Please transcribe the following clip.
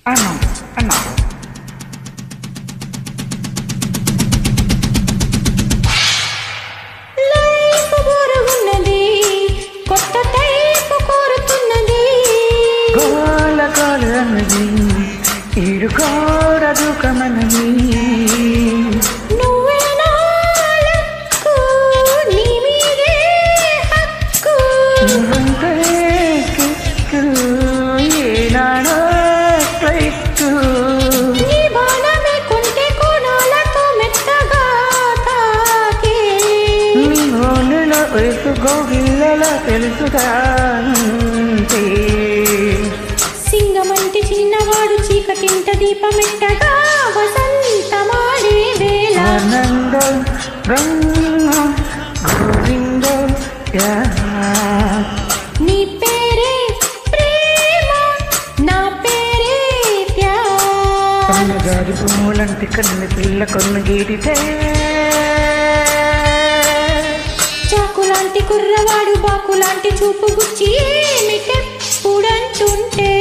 అన్నం అన్నం లైఫ్ బోరుగున్నది కొత్త టైపు కోరుతున్నది గోల గోల అన్నది ఈడు కోర దుఃఖమన్నది నువ్వే నా లక్కు, నీ మీదే హక్కు. నువ్వంటే కిక్కు ఏనాడో స్ట్రైక్ నీ బాణమే కొంటె కోణాలతో మెత్తగా తాకే. నీ ఓనులో వేసుకో పిల్లల తెలుసుగా అంతే. సింగమంటి చిన్నవాడు చీకటింట దీపమెట్టగా వసంతమాడే వేళ ఆనందం బ్రహ్మ గోవిందం యా నీ పేరే ప్రేమ నా పేరే ప్యార్ కన్నగారి పూలంటి కన్ను పిల్ల కొన్ను గీడితే చాకులాంటి కుర్రవాడు బాకులాంటి చూపు గుచ్చి ఏమిటెప్పుడంటుంటే